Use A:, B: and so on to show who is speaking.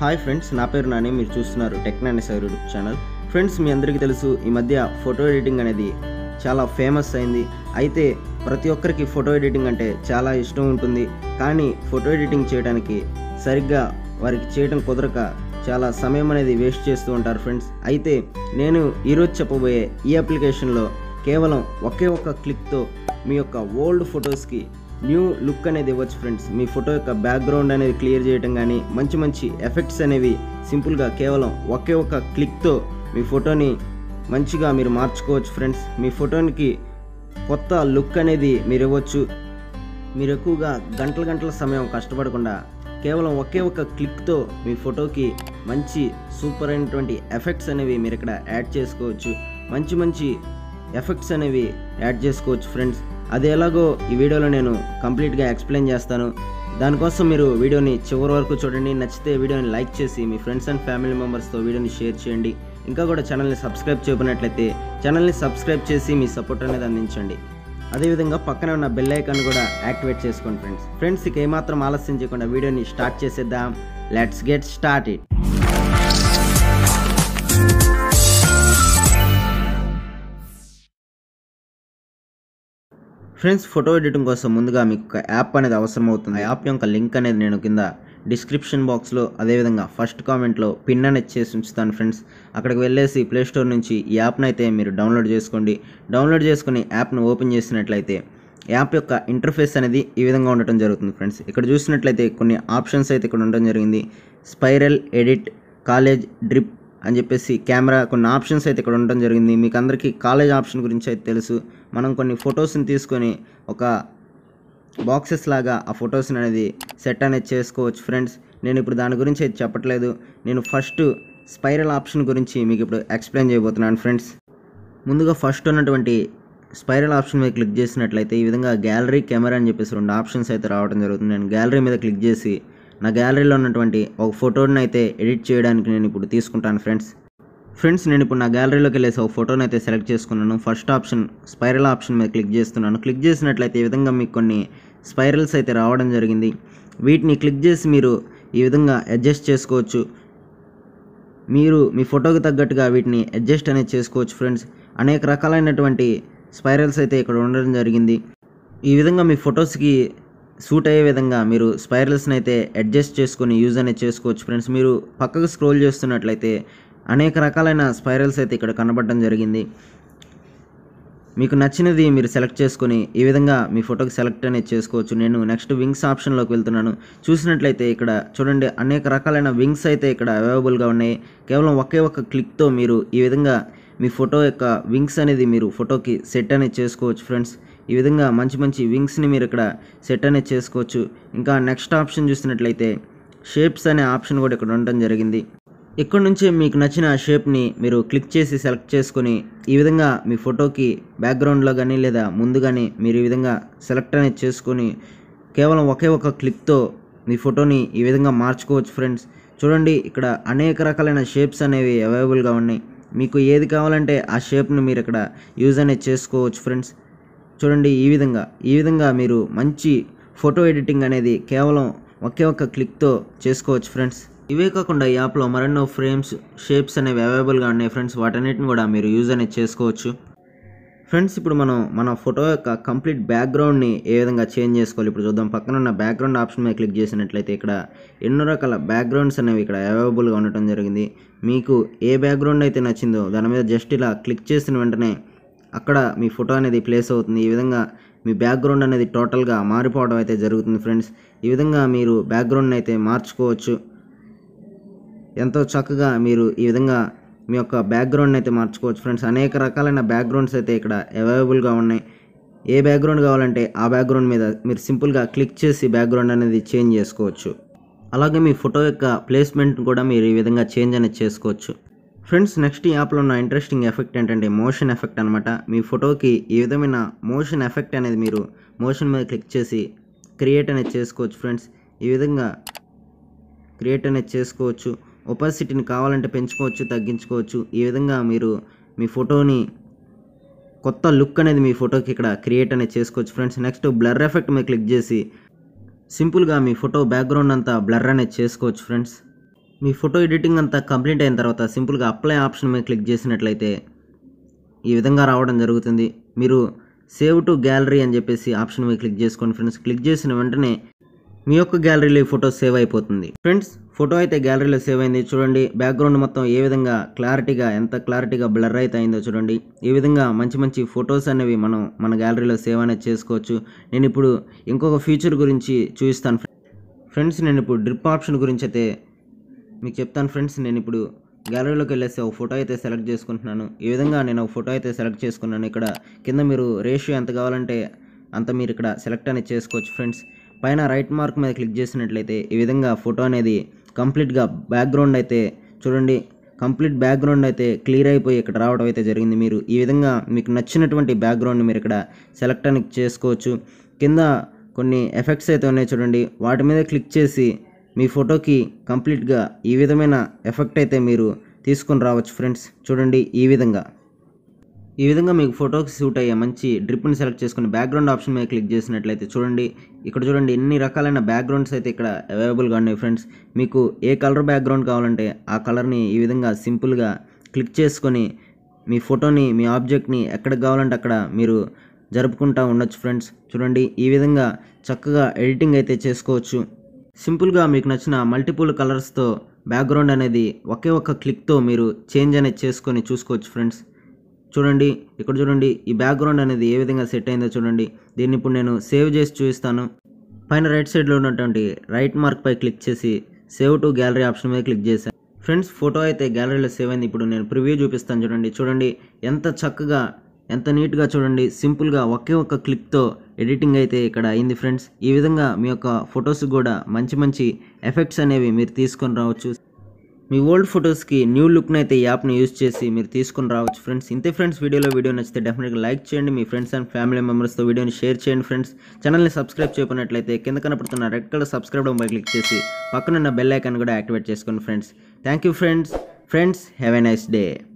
A: hi friends నా పేరు నాని మీరు చూస్తున్నారు టెక్నాని సార్ యూట్యూబ్ ఛానల్ ఫ్రెండ్స్ మీ అందరికీ తెలుసు ఈ మధ్య ఫోటో ఎడిటింగ్ అనేది చాలా ఫేమస్ అయింది అయితే ప్రతి ఒక్కరికి ఫోటో ఎడిటింగ్ అంటే చాలా ఇష్టం ఉంటుంది కానీ ఫోటో ఎడిటింగ్ చేయడానికి సరిగ్గా వారికి చేయడం కుదరక చాలా సమయం అనేది వేస్ట్ చేస్తూ ఉంటారు ఫ్రెండ్స్ అయితే నేను ఈరోజు చెప్పబోయే ఈ అప్లికేషన్లో కేవలం ఒకే ఒక్క క్లిక్తో మీ యొక్క ఓల్డ్ ఫొటోస్కి న్యూ లుక్ అనేది ఇవ్వచ్చు ఫ్రెండ్స్ మీ ఫోటో యొక్క బ్యాక్గ్రౌండ్ అనేది క్లియర్ చేయడం కానీ మంచి మంచి ఎఫెక్ట్స్ అనేవి సింపుల్గా కేవలం ఒకే ఒక క్లిక్తో మీ ఫోటోని మంచిగా మీరు మార్చుకోవచ్చు ఫ్రెండ్స్ మీ ఫోటోనికి కొత్త లుక్ అనేది మీరు ఇవ్వచ్చు మీరు ఎక్కువగా గంటల గంటల సమయం కష్టపడకుండా కేవలం ఒకే ఒక క్లిక్తో మీ ఫోటోకి మంచి సూపర్ అయినటువంటి ఎఫెక్ట్స్ అనేవి మీరు ఇక్కడ యాడ్ చేసుకోవచ్చు మంచి మంచి ఎఫెక్ట్స్ అనేవి యాడ్ చేసుకోవచ్చు ఫ్రెండ్స్ అది ఎలాగో ఈ వీడియోలో నేను కంప్లీట్గా ఎక్స్ప్లెయిన్ చేస్తాను దానికోసం మీరు వీడియోని చివరి వరకు చూడండి నచ్చితే వీడియోని లైక్ చేసి మీ ఫ్రెండ్స్ అండ్ ఫ్యామిలీ మెంబర్స్తో వీడియోని షేర్ చేయండి ఇంకా కూడా ఛానల్ని సబ్స్క్రైబ్ చేయకున్నట్లయితే ఛానల్ని సబ్స్క్రైబ్ చేసి మీ సపోర్ట్ అనేది అందించండి అదేవిధంగా పక్కనే ఉన్న బెల్ ఐకాన్ కూడా యాక్టివేట్ చేసుకోండి ఫ్రెండ్స్ ఫ్రెండ్స్ ఇక ఏమాత్రం ఆలస్యం చేయకుండా వీడియోని స్టార్ట్ చేసేద్దాం let's get start it friends photo editing కోసం ముందుగా మీకు ఒక యాప్ అనేది అవసరం అవుతుంది ఆ యాప్ యొక్క లింక్ అనేది నేను కింద డిస్క్రిప్షన్ బాక్స్లో అదేవిధంగా ఫస్ట్ కామెంట్లో పిన్ అనేది చేసి ఉంచుతాను ఫ్రెండ్స్ అక్కడికి వెళ్ళేసి ప్లేస్టోర్ నుంచి ఈ యాప్ని అయితే మీరు డౌన్లోడ్ చేసుకోండి డౌన్లోడ్ చేసుకుని యాప్ను ఓపెన్ చేసినట్లయితే యాప్ యొక్క ఇంటర్ఫేస్ అనేది ఈ విధంగా ఉండటం జరుగుతుంది ఫ్రెండ్స్ ఇక్కడ చూసినట్లయితే కొన్ని ఆప్షన్స్ అయితే ఇక్కడ ఉండటం జరిగింది స్పైరల్ ఎడిట్ కాలేజ్ డ్రిప్ అని చెప్పేసి కెమెరా కొన్ని ఆప్షన్స్ అయితే ఇక్కడ ఉండటం జరిగింది మీకు అందరికీ కాలేజ్ ఆప్షన్ గురించి అయితే తెలుసు మనం కొన్ని ఫొటోస్ని తీసుకొని ఒక బాక్సెస్ లాగా ఆ ఫొటోస్ని అనేది సెట్ అనేది చేసుకోవచ్చు ఫ్రెండ్స్ నేను ఇప్పుడు దాని గురించి అయితే చెప్పట్లేదు నేను ఫస్ట్ స్పైరల్ ఆప్షన్ గురించి మీకు ఇప్పుడు ఎక్స్ప్లెయిన్ చేయబోతున్నాను ఫ్రెండ్స్ ముందుగా ఫస్ట్ ఉన్నటువంటి స్పైరల్ ఆప్షన్ మీద క్లిక్ చేసినట్లయితే ఈ విధంగా గ్యాలరీ కెమెరా అని చెప్పేసి రెండు ఆప్షన్స్ అయితే రావడం జరుగుతుంది నేను గ్యాలరీ మీద క్లిక్ చేసి నా గ్యాలరీలో ఉన్నటువంటి ఒక ఫోటోని అయితే ఎడిట్ చేయడానికి నేను ఇప్పుడు తీసుకుంటాను ఫ్రెండ్స్ ఫ్రెండ్స్ నేను ఇప్పుడు నా గ్యాలరీలోకి వెళ్ళేసి ఒక ఫోటోని అయితే సెలెక్ట్ చేసుకున్నాను ఫస్ట్ ఆప్షన్ స్పైరల్ ఆప్షన్ మీద క్లిక్ చేస్తున్నాను క్లిక్ చేసినట్లయితే ఈ విధంగా మీకు కొన్ని స్పైరల్స్ అయితే రావడం జరిగింది వీటిని క్లిక్ చేసి మీరు ఈ విధంగా అడ్జస్ట్ చేసుకోవచ్చు మీరు మీ ఫోటోకి తగ్గట్టుగా వీటిని అడ్జస్ట్ అనేది చేసుకోవచ్చు ఫ్రెండ్స్ అనేక రకాలైనటువంటి స్పైరల్స్ అయితే ఇక్కడ ఉండడం జరిగింది ఈ విధంగా మీ ఫొటోస్కి సూట్ అయ్యే విధంగా మీరు స్పైరల్స్ని అయితే అడ్జస్ట్ చేసుకొని యూజ్ అనేది చేసుకోవచ్చు ఫ్రెండ్స్ మీరు పక్కకు స్క్రోల్ చేస్తున్నట్లయితే అనేక రకాలైన స్పైరల్స్ అయితే ఇక్కడ కనబడడం జరిగింది మీకు నచ్చినది మీరు సెలెక్ట్ చేసుకొని ఈ విధంగా మీ ఫోటోకి సెలెక్ట్ అనేది చేసుకోవచ్చు నేను నెక్స్ట్ వింగ్స్ ఆప్షన్లోకి వెళ్తున్నాను చూసినట్లయితే ఇక్కడ చూడండి అనేక రకాలైన వింగ్స్ అయితే ఇక్కడ అవైలబుల్గా ఉన్నాయి కేవలం ఒకే ఒక క్లిక్తో మీరు ఈ విధంగా మీ ఫోటో యొక్క వింగ్స్ అనేది మీరు ఫోటోకి సెట్ అనేది చేసుకోవచ్చు ఫ్రెండ్స్ ఈ విధంగా మంచి మంచి వింగ్స్ని మీరు ఇక్కడ సెట్ అనేది చేసుకోవచ్చు ఇంకా నెక్స్ట్ ఆప్షన్ చూసినట్లయితే షేప్స్ అనే ఆప్షన్ కూడా ఇక్కడ ఉండటం జరిగింది ఇక్కడ నుంచే మీకు నచ్చిన షేప్ని మీరు క్లిక్ చేసి సెలెక్ట్ చేసుకొని ఈ విధంగా మీ ఫోటోకి బ్యాక్గ్రౌండ్లో కానీ లేదా ముందు కానీ మీరు ఈ విధంగా సెలెక్ట్ అనేది చేసుకొని కేవలం ఒకే ఒక క్లిక్తో మీ ఫోటోని ఈ విధంగా మార్చుకోవచ్చు ఫ్రెండ్స్ చూడండి ఇక్కడ అనేక రకాలైన షేప్స్ అనేవి అవైలబుల్గా ఉన్నాయి మీకు ఏది కావాలంటే ఆ షేప్ని మీరు ఇక్కడ యూజ్ అనేది చేసుకోవచ్చు ఫ్రెండ్స్ చూడండి ఈ విధంగా ఈ విధంగా మీరు మంచి ఫోటో ఎడిటింగ్ అనేది కేవలం ఒకే ఒక్క క్లిక్తో చేసుకోవచ్చు ఫ్రెండ్స్ ఇవే కాకుండా ఈ యాప్లో మరెన్నో ఫ్రేమ్స్ షేప్స్ అనేవి అవైలబుల్గా ఉన్నాయి ఫ్రెండ్స్ వాటన్నిటిని కూడా మీరు యూజ్ అనేది చేసుకోవచ్చు ఫ్రెండ్స్ ఇప్పుడు మనం మన ఫోటో యొక్క కంప్లీట్ బ్యాక్గ్రౌండ్ని ఏ విధంగా చేంజ్ చేసుకోవాలి ఇప్పుడు చూద్దాం పక్కన ఉన్న బ్యాక్గ్రౌండ్ ఆప్షన్ మీద క్లిక్ చేసినట్లయితే ఇక్కడ ఎన్నో రకాల బ్యాక్గ్రౌండ్స్ అనేవి ఇక్కడ అవైలబుల్గా ఉండటం జరిగింది మీకు ఏ బ్యాక్గ్రౌండ్ అయితే నచ్చిందో దాని మీద జస్ట్ ఇలా క్లిక్ చేసిన వెంటనే అక్కడ మీ ఫోటో అనేది ప్లేస్ అవుతుంది ఈ విధంగా మీ బ్యాక్గ్రౌండ్ అనేది టోటల్గా మారిపోవడం అయితే జరుగుతుంది ఫ్రెండ్స్ ఈ విధంగా మీరు బ్యాక్గ్రౌండ్ అయితే మార్చుకోవచ్చు ఎంతో చక్కగా మీరు ఈ విధంగా మీ యొక్క బ్యాక్గ్రౌండ్ అయితే మార్చుకోవచ్చు ఫ్రెండ్స్ అనేక రకాలైన బ్యాక్గ్రౌండ్స్ అయితే ఇక్కడ అవైలబుల్గా ఉన్నాయి ఏ బ్యాక్గ్రౌండ్ కావాలంటే ఆ బ్యాక్గ్రౌండ్ మీద మీరు సింపుల్గా క్లిక్ చేసి బ్యాక్గ్రౌండ్ అనేది చేంజ్ చేసుకోవచ్చు అలాగే మీ ఫోటో యొక్క ప్లేస్మెంట్ కూడా మీరు ఈ విధంగా చేంజ్ అనేది చేసుకోవచ్చు ఫ్రెండ్స్ నెక్స్ట్ ఈ యాప్లో ఉన్న ఇంట్రెస్టింగ్ ఎఫెక్ట్ ఏంటంటే మోషన్ ఎఫెక్ట్ అనమాట మీ ఫోటోకి ఈ విధమైన మోషన్ ఎఫెక్ట్ అనేది మీరు మోషన్ మీద క్లిక్ చేసి క్రియేట్ అనేది చేసుకోవచ్చు ఫ్రెండ్స్ ఈ విధంగా క్రియేట్ అనేది చేసుకోవచ్చు ఒపాసిటీని కావాలంటే పెంచుకోవచ్చు తగ్గించుకోవచ్చు ఈ విధంగా మీరు మీ ఫోటోని కొత్త లుక్ అనేది మీ ఫోటోకి ఇక్కడ క్రియేట్ అనేది చేసుకోవచ్చు ఫ్రెండ్స్ నెక్స్ట్ బ్లర్ ఎఫెక్ట్ మీద క్లిక్ చేసి సింపుల్గా మీ ఫోటో బ్యాక్గ్రౌండ్ అంతా బ్లర్ అనేది చేసుకోవచ్చు ఫ్రెండ్స్ మీ ఫోటో ఎడిటింగ్ అంతా కంప్లీట్ అయిన తర్వాత సింపుల్గా అప్లై ఆప్షన్ మీద క్లిక్ చేసినట్లయితే ఈ విధంగా రావడం జరుగుతుంది మీరు సేవ్ టు గ్యాలరీ అని చెప్పేసి ఆప్షన్ మీద క్లిక్ చేసుకోండి ఫ్రెండ్స్ క్లిక్ చేసిన వెంటనే మీ యొక్క గ్యాలరీలో ఈ ఫోటో సేవ్ అయిపోతుంది ఫ్రెండ్స్ ఫోటో అయితే గ్యాలరీలో సేవ్ అయింది చూడండి బ్యాక్గ్రౌండ్ మొత్తం ఏ విధంగా క్లారిటీగా ఎంత క్లారిటీగా బ్లర్ అయితే అయిందో చూడండి ఈ విధంగా మంచి మంచి ఫొటోస్ అనేవి మనం మన గ్యాలరీలో సేవ్ అనేది చేసుకోవచ్చు నేను ఇప్పుడు ఇంకొక ఫీచర్ గురించి చూపిస్తాను ఫ్రెండ్స్ నేను ఇప్పుడు డ్రిప్ ఆప్షన్ గురించి అయితే మీకు చెప్తాను ఫ్రెండ్స్ నేను ఇప్పుడు గ్యాలరీలోకి వెళ్ళేసి ఒక ఫోటో అయితే సెలెక్ట్ చేసుకుంటున్నాను ఈ విధంగా నేను ఒక ఫోటో అయితే సెలెక్ట్ చేసుకున్నాను ఇక్కడ కింద మీరు రేషియో ఎంత కావాలంటే అంత మీరు ఇక్కడ సెలెక్ట్ అనేది చేసుకోవచ్చు ఫ్రెండ్స్ పైన రైట్ మార్క్ మీద క్లిక్ చేసినట్లయితే ఈ విధంగా ఫోటో అనేది కంప్లీట్గా బ్యాక్గ్రౌండ్ అయితే చూడండి కంప్లీట్ బ్యాక్గ్రౌండ్ అయితే క్లియర్ అయిపోయి ఇక్కడ రావడం అయితే జరిగింది మీరు ఈ విధంగా మీకు నచ్చినటువంటి బ్యాక్గ్రౌండ్ మీరు ఇక్కడ సెలెక్ట్ అని చేసుకోవచ్చు కింద కొన్ని ఎఫెక్ట్స్ అయితే ఉన్నాయి చూడండి వాటి మీద క్లిక్ చేసి మీ ఫోటోకి కంప్లీట్గా ఈ విధమైన ఎఫెక్ట్ అయితే మీరు తీసుకొని రావచ్చు ఫ్రెండ్స్ చూడండి ఈ విధంగా ఈ విధంగా మీకు ఫోటోకి సూట్ అయ్యే మంచి డ్రిప్ని సెలెక్ట్ చేసుకుని బ్యాక్గ్రౌండ్ ఆప్షన్ మీద క్లిక్ చేసినట్లయితే చూడండి ఇక్కడ చూడండి ఎన్ని రకాలైన బ్యాక్గ్రౌండ్స్ అయితే ఇక్కడ అవైలబుల్గా ఉన్నాయి ఫ్రెండ్స్ మీకు ఏ కలర్ బ్యాక్గ్రౌండ్ కావాలంటే ఆ కలర్ని ఈ విధంగా సింపుల్గా క్లిక్ చేసుకొని మీ ఫోటోని మీ ఆబ్జెక్ట్ని ఎక్కడికి కావాలంటే అక్కడ మీరు జరుపుకుంటూ ఉండొచ్చు ఫ్రెండ్స్ చూడండి ఈ విధంగా చక్కగా ఎడిటింగ్ అయితే చేసుకోవచ్చు సింపుల్గా మీకు నచ్చిన మల్టిపుల్ కలర్స్తో బ్యాక్గ్రౌండ్ అనేది ఒకే ఒక్క క్లిక్తో మీరు చేంజ్ అనేది చేసుకొని చూసుకోవచ్చు ఫ్రెండ్స్ చూడండి ఇక్కడ చూడండి ఈ బ్యాక్గ్రౌండ్ అనేది ఏ విధంగా సెట్ అయిందో చూడండి దీన్ని ఇప్పుడు నేను సేవ్ చేసి చూపిస్తాను పైన రైట్ సైడ్లో ఉన్నటువంటి రైట్ మార్క్ పై క్లిక్ చేసి సేవ్ టు గ్యాలరీ ఆప్షన్ మీద క్లిక్ చేశాను ఫ్రెండ్స్ ఫోటో అయితే గ్యాలరీలో సేవ్ అయింది ఇప్పుడు నేను ప్రివ్యూ చూపిస్తాను చూడండి చూడండి ఎంత చక్కగా ఎంత నీట్గా చూడండి సింపుల్గా ఒకే ఒక్క క్లిక్తో ఎడిటింగ్ అయితే ఇక్కడ అయింది ఫ్రెండ్స్ ఈ విధంగా మీ యొక్క ఫొటోస్ కూడా మంచి మంచి ఎఫెక్ట్స్ అనేవి మీరు తీసుకొని రావచ్చు మీ ఓల్డ్ ఫొటోస్కి న్యూ లుక్ని అయితే ఈ యాప్ని యూజ్ చేసి మీరు తీసుకొని రావచ్చు ఫ్రెండ్స్ ఇంతే ఫ్రెండ్స్ వీడియోలో వీడియో నచ్చితే డెఫినెట్గా లైక్ చేయండి మీ ఫ్రెండ్స్ అండ్ ఫ్యామిలీ మెంబర్స్తో వీడియోని షేర్ చేయండి ఫ్రెండ్స్ ఛానల్ని సబ్స్క్రైబ్ చేయకున్నట్లయితే కింద కనపడుతున్న red colour subscribe by click చేసి పక్కనున్న బెల్ ఐకాన్ కూడా యాక్టివేట్ చేసుకోండి friends thank you friends friends have a nice day